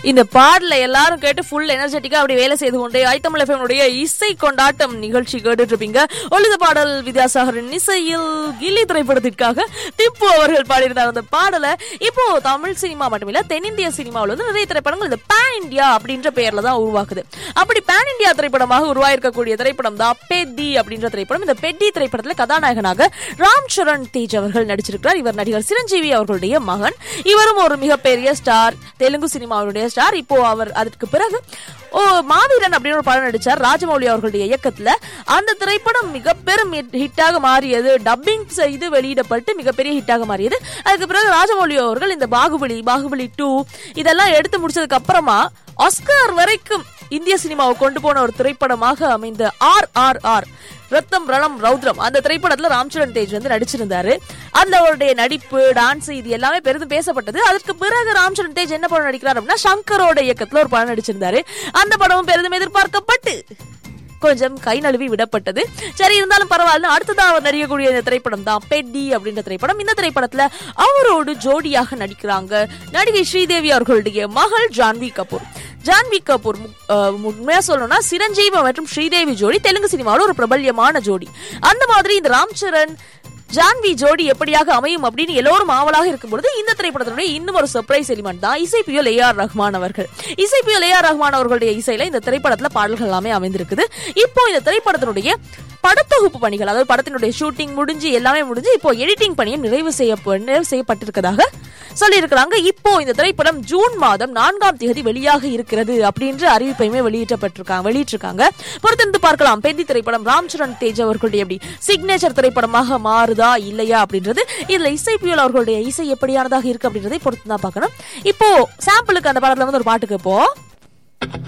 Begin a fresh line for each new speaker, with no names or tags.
இந்த பாடல எல்லாரும் கேட்டு ஃபுல் எனர்ஜெட்டிக்கா அப்படி வேலை செய்து கொண்டே ஐத்தமிழ் எஃப்எம்னுடைய இசை கொண்டாட்டம் நிகழ்ச்சி கேட்டுட்டு இருப்பீங்க ஒழுது பாடல் வித்யாசாகரின் இசையில் கில்லி திரைப்படத்திற்காக திப்பு அவர்கள் பாடியிருந்தார் அந்த பாடலை இப்போ தமிழ் சினிமா மட்டுமில்ல தென்னிந்திய சினிமாவில் வந்து நிறைய திரைப்படங்கள் இந்த பேன் இந்தியா அப்படின்ற பெயர்ல தான் உருவாக்குது அப்படி பேன் இந்தியா திரைப்படமாக உருவாயிருக்கக்கூடிய திரைப்படம் தான் பெட்டி அப்படின்ற திரைப்படம் இந்த பெட்டி திரைப்படத்துல கதாநாயகனாக ராம் சரண் தேஜ் அவர்கள் நடிச்சிருக்கிறார் இவர் நடிகர் சிரஞ்சீவி அவர்களுடைய மகன் இவரும் ஒரு மிகப்பெரிய ஸ்டார் தெலுங்கு சினிமாவுடைய ஸ்டார் இப்போ அவர் அதற்கு பிறகு ஓ மாவீரன் அப்படின்னு ஒரு படம் நடிச்சார் ராஜமௌலி அவர்களுடைய இயக்கத்துல அந்த திரைப்படம் மிக பெரும் ஹிட்டாக மாறியது டப்பிங் செய்து வெளியிடப்பட்டு மிகப்பெரிய ஹிட்டாக மாறியது அதுக்கு பிறகு ராஜமௌலி அவர்கள் இந்த பாகுபலி பாகுபலி டூ இதெல்லாம் எடுத்து முடிச்சதுக்கு அப்புறமா ஆஸ்கார் வரைக்கும் இந்திய சினிமாவை கொண்டு போன ஒரு திரைப்படமாக அமைந்த ஆர் ஆர் ஆர் ரத்தம் ரணம் ரௌத்ரம் அந்த திரைப்படத்துல ராம்சரண் தேஜ் வந்து நடிச்சிருந்தாரு அந்த அவருடைய நடிப்பு டான்ஸ் இது எல்லாமே பெரிதும் பேசப்பட்டது அதற்கு பிறகு ராம்சரண் தேஜ் என்ன படம் நடிக்கிறார் அப்படின்னா சங்கரோட இயக்கத்துல ஒரு படம் நடிச்சிருந்தாரு அந்த படமும் பெரிதும் எதிர்பார்க்கப்பட்டு கொஞ்சம் கை நழுவி விடப்பட்டது சரி இருந்தாலும் பரவாயில்ல அடுத்ததா அவர் நடிக்கக்கூடிய இந்த திரைப்படம் தான் பெட்டி அப்படின்ற திரைப்படம் இந்த திரைப்படத்துல அவரோடு ஜோடியாக நடிக்கிறாங்க நடிகை ஸ்ரீதேவி அவர்களுடைய மகள் ஜான்வி கபூர் ஜான்வி கபூர் மு- அஹ் உண்மையா சொல்லணும்னா சிரஞ்சீவி மற்றும் ஸ்ரீதேவி ஜோடி தெலுங்கு சினிமாவில் ஒரு பிரபல்யமான ஜோடி அந்த மாதிரி இந்த ராம்சரண் ஜான்வி ஜோடி எப்படியாக அமையும் அப்படின்னு எல்லோரும் ஆவலாக இருக்கும் பொழுது இந்த திரைப்படத்தினுடைய இன்னும் ஒரு சர்ப்ரைஸ் எலிமெண்ட் தான் இசைப்பியல் ஏஆர் ரஹ்மான் அவர்கள் இசைப்பியல் ஏஆர் ரஹ்மான் அவர்களுடைய இசையில இந்த திரைப்படத்துல பாடல்கள் எல்லாமே அமைந்திருக்குது இப்போ இந்த திரைப்படத்தினுடைய படத்தொகுப்பு பணிகள் அதாவது படத்தினுடைய ஷூட்டிங் முடிஞ்சு எல்லாமே முடிஞ்சு இப்போ எடிட்டிங் பணியும் நிறைவு செய்ய நிறைவு செய்யப்பட்டிருக்கதாக சொல்லியிருக்கிறாங்க இப்போ இந்த திரைப்படம் ஜூன் மாதம் நான்காம் தேதி வெளியாக இருக்கிறது அப்படின்ற அறிவிப்பையுமே வெளியிட்டப்பட்டிருக்காங்க வெளியிட்டிருக்காங்க பொறுத்திருந்து பார்க்கலாம் பெந்தி திரைப்படம் ராம்சரண் தேஜ் அவர்களுடைய எப்படி சிக்னேச்சர் திரைப்படமாக மாறுதா இல்லையா அப்படின்றது இதுல இசை புயல் அவர்களுடைய இசை எப்படியானதாக இருக்கு அப்படின்றதை பொறுத்து தான் பார்க்கணும் இப்போ சாம்பிளுக்கு அந்த படத்துல வந்து ஒரு பாட்டுக்கு இப்போ